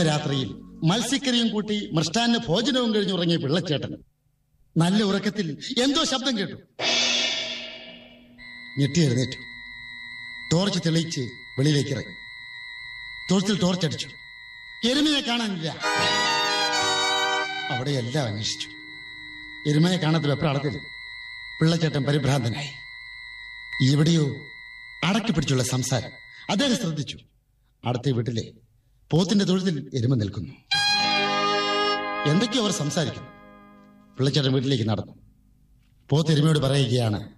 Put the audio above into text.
രാത്രിയിൽ മത്സ്യക്കറിയും കൂട്ടി മൃഷ്ടാന്ന ഭോജനവും കഴിഞ്ഞുറങ്ങിയ പിള്ളച്ചേട്ടൻ നല്ല ഉറക്കത്തിൽ എന്തോ ശബ്ദം കേട്ടു ഞെട്ടി എഴുന്നേറ്റു ടോർച്ച് തെളിയിച്ച് വെളിയിലേക്ക് ഇറങ്ങി തൊഴുത്തിൽ ടോർച്ച് അടിച്ചു എരുമയെ കാണാനില്ല അവിടെ എല്ലാം അന്വേഷിച്ചു എരുമയെ കാണാത്ത വെപ്രാളത്തിൽ പിള്ളച്ചേട്ടൻ പരിഭ്രാന്തനായി എവിടെയോ അടക്കി പിടിച്ചുള്ള സംസാരം അദ്ദേഹം ശ്രദ്ധിച്ചു അടുത്ത വീട്ടിലെ പോത്തിന്റെ തൊഴുത്തിൽ എരുമ നിൽക്കുന്നു എന്തൊക്കെയോ അവർ സംസാരിക്കുന്നു പിള്ളച്ചേട്ടൻ വീട്ടിലേക്ക് നടന്നു പോത്ത് എരുമയോട് പറയുകയാണ്